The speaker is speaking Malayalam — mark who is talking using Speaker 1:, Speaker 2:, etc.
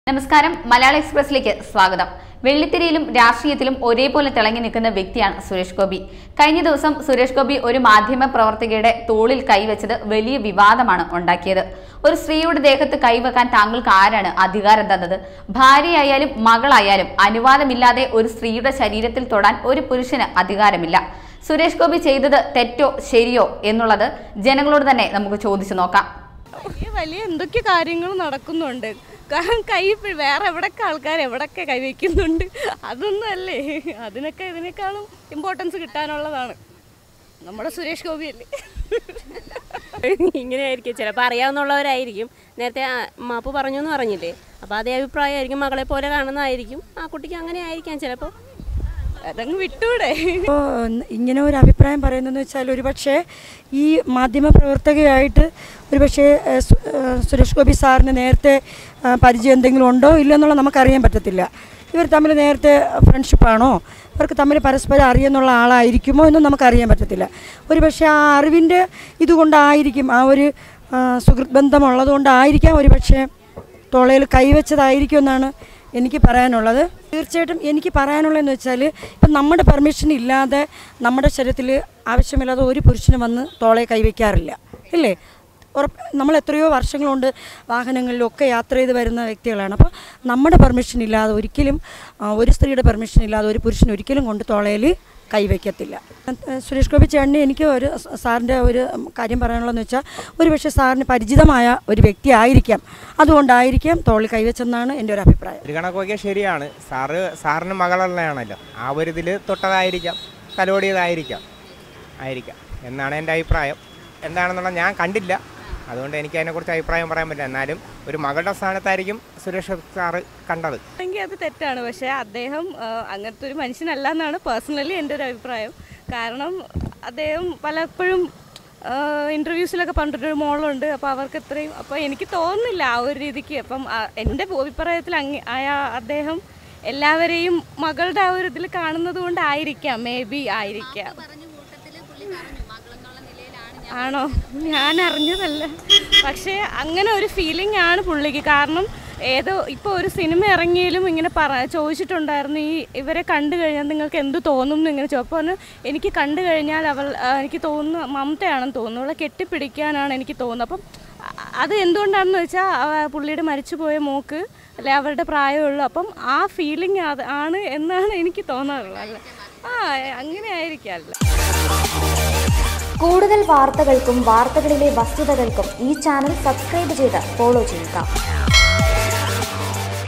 Speaker 1: നമസ്കാരം മലയാള എക്സ്പ്രസിലേക്ക് സ്വാഗതം വെള്ളിത്തിരയിലും രാഷ്ട്രീയത്തിലും ഒരേപോലെ തിളങ്ങി നിൽക്കുന്ന വ്യക്തിയാണ് സുരേഷ് ഗോപി കഴിഞ്ഞ ദിവസം സുരേഷ് ഗോപി ഒരു മാധ്യമ പ്രവർത്തകയുടെ തോളിൽ കൈവച്ചത് വലിയ വിവാദമാണ് ഉണ്ടാക്കിയത് ഒരു സ്ത്രീയുടെ ദേഹത്ത് കൈവെക്കാൻ താങ്കൾക്ക് ആരാണ് അധികാരം തന്നത് ഭാര്യയായാലും മകളായാലും അനുവാദമില്ലാതെ ഒരു സ്ത്രീയുടെ ശരീരത്തിൽ തൊടാൻ ഒരു പുരുഷന് അധികാരമില്ല സുരേഷ് ഗോപി ചെയ്തത് തെറ്റോ ശരിയോ എന്നുള്ളത് ജനങ്ങളോട് തന്നെ നമുക്ക് ചോദിച്ചു നോക്കാം
Speaker 2: വലിയ വലിയ എന്തൊക്കെ കാര്യങ്ങൾ നടക്കുന്നുണ്ട് കാരണം കൈ ഇപ്പ- വേറെ എവിടൊക്കെ ആൾക്കാർ എവിടൊക്കെ കൈവയ്ക്കുന്നുണ്ട് അതൊന്നും അല്ലേ അതിനൊക്കെ ഇതിനേക്കാളും ഇമ്പോർട്ടൻസ് കിട്ടാനുള്ളതാണ് നമ്മുടെ സുരേഷ് ഗോപി അല്ലേ
Speaker 3: ഇങ്ങനെ ആയിരിക്കും ചിലപ്പോൾ അറിയാവുന്നവരായിരിക്കും നേരത്തെ ആ മാപ്പ് പറഞ്ഞു എന്ന് പറഞ്ഞില്ലേ അപ്പോൾ അതേ അഭിപ്രായമായിരിക്കും മകളെ പോലെ കാണുന്നതായിരിക്കും ആ കുട്ടിക്ക് അങ്ങനെ ആയിരിക്കാം ചിലപ്പോൾ
Speaker 2: അതങ്ങ് വിട്ടൂടെ
Speaker 4: ഇപ്പോൾ ഇങ്ങനെ ഒരു അഭിപ്രായം പറയുന്നതെന്ന് വെച്ചാൽ ഒരുപക്ഷെ ഈ മാധ്യമ പ്രവർത്തകയായിട്ട് ഒരുപക്ഷെ ഏഹ്, സു- ഏഹ്, സുരേഷ് ഗോപി സാറിന് നേരത്തെ ആ, പരിചയം എന്തെങ്കിലും ഉണ്ടോ ഇല്ലയോ എന്നുള്ളത് നമുക്കറിയാൻ പറ്റത്തില്ല ഇവർ തമ്മിൽ നേരത്തെ ഫ്രണ്ട്ഷിപ്പാണോ ഇവർക്ക് തമ്മിൽ പരസ്പരം അറിയുന്നുള്ള ആളായിരിക്കുമോ എന്നും നമുക്കറിയാൻ പറ്റത്തില്ല ഒരുപക്ഷെ ആ അറിവിൻ്റെ ഇതുകൊണ്ടായിരിക്കും ആ ഒരു ആ, സുഹൃത്ത് ബന്ധമുള്ളതുകൊണ്ടായിരിക്കാം ഒരുപക്ഷെ തോളയിൽ കൈവച്ചതായിരിക്കും എന്നാണ് എനിക്ക് പറയാനുള്ളത് തീർച്ചയായിട്ടും എനിക്ക് പറയാനുള്ളതെന്ന് വെച്ചാൽ ഇപ്പം നമ്മുടെ പെർമിഷൻ ഇല്ലാതെ നമ്മുടെ ശരീരത്തിൽ ആവശ്യമില്ലാതെ ഒരു പുരുഷനും വന്ന് തോളെ കൈവയ്ക്കാറില്ല ഇല്ലേ ഉറപ്പ് നമ്മൾ എത്രയോ വർഷങ്ങൾ കൊണ്ട് വാഹനങ്ങളിലൊക്കെ യാത്ര ചെയ്ത് വരുന്ന വ്യക്തികളാണ് അപ്പോൾ നമ്മുടെ പെർമിഷൻ ഇല്ലാതെ ഒരിക്കലും ആ, ഒരു സ്ത്രീയുടെ പെർമിഷൻ ഇല്ലാതെ ഒരു പുരുഷൻ ഒരിക്കലും കൊണ്ട് തോളയിൽ കൈവയ്ക്കത്തില്ല ഏഹ് സുരേഷ് ഗോപി ചേട്ടന് എനിക്ക് ഒരു സ- സാറിൻ്റെ ഒരു കാര്യം പറയാനുള്ളതെന്ന് വെച്ചാൽ ഒരു പക്ഷേ സാറിന് പരിചിതമായ ഒരു വ്യക്തി ആയിരിക്കാം അതുകൊണ്ടായിരിക്കാം തോളിൽ കൈവച്ചെന്നാണ് എൻ്റെ ഒരു അഭിപ്രായം
Speaker 5: ഒരു കണക്കൊക്കെ ശരിയാണ് സാറ് സാറിന് മകളുള്ളതാണല്ലോ ആ ഒരു ഇതിൽ തൊട്ടതായിരിക്കാം തലോടിയതായിരിക്കാം ആയിരിക്കാം എന്നാണ് എൻ്റെ അഭിപ്രായം എന്താണെന്നുള്ള ഞാൻ കണ്ടില്ല അതുകൊണ്ട് എനിക്ക് അതിനെക്കുറിച്ച് അഭിപ്രായം പറയാൻ പറ്റില്ല എന്നാലും ഒരു മകളുടെ സ്ഥാനത്തായിരിക്കും സുരേഷ് സാറ് കണ്ടത്
Speaker 2: എങ്കിൽ അത് തെറ്റാണ് പക്ഷേ അദ്ദേഹം ആ, അങ്ങനത്തെ ഒരു മനുഷ്യനല്ല എന്നാണ് പേഴ്സണലി എൻ്റെ ഒരു അഭിപ്രായം കാരണം അദ്ദേഹം പലപ്പോഴും ഇൻ്റർവ്യൂസിലൊക്കെ പറഞ്ഞിട്ടൊരു മോളുണ്ട് അപ്പോൾ അവർക്ക് ഇത്രയും അപ്പോൾ എനിക്ക് തോന്നുന്നില്ല ആ ഒരു രീതിക്ക് അപ്പം ആ, എൻ്റെ അഭിപ്രായത്തിൽ അങ്ങ് ആയ അദ്ദേഹം എല്ലാവരെയും മകളുടെ ആ ഒരു ഇതിൽ കാണുന്നത് കൊണ്ടായിരിക്കാം മേ ബി ആയിരിക്കാം ആണോ ഞാൻ അറിഞ്ഞതല്ല പക്ഷേ അങ്ങനെ ഒരു ഫീലിംഗ് ആണ് പുള്ളിക്ക് കാരണം ഏതോ ഇപ്പോൾ ഒരു സിനിമ ഇറങ്ങിയാലും ഇങ്ങനെ പറ ചോദിച്ചിട്ടുണ്ടായിരുന്നു ഈ ഇവരെ കണ്ടു കഴിഞ്ഞാൽ നിങ്ങൾക്ക് എന്ത് തോന്നും എന്ന് ഇങ്ങനെ ചോദിച്ചു പറഞ്ഞു എനിക്ക് കണ്ടു കഴിഞ്ഞാൽ അവൾ ആ, എനിക്ക് തോന്നുന്നു മമതയാണെന്ന് തോന്നുന്നു അവളെ കെട്ടിപ്പിടിക്കാനാണ് എനിക്ക് തോന്നുന്നത് അപ്പം അ- അത് എന്തുകൊണ്ടാണെന്ന് വെച്ചാൽ ആ പുള്ളിയുടെ മരിച്ചുപോയ മോക്ക് അല്ലെ അവരുടെ പ്രായമുള്ളൂ അപ്പം ആ ഫീലിംഗ് അത് ആണ് എന്നാണ് എനിക്ക് തോന്നാറുള്ളത് അല്ല ആ അങ്ങനെ ആയിരിക്കാം അല്ല
Speaker 6: കൂടുതൽ വാർത്തകൾക്കും വാർത്തകളിലെ വസ്തുതകൾക്കും ഈ ചാനൽ സബ്സ്ക്രൈബ് ചെയ്ത് ഫോളോ ചെയ്യുക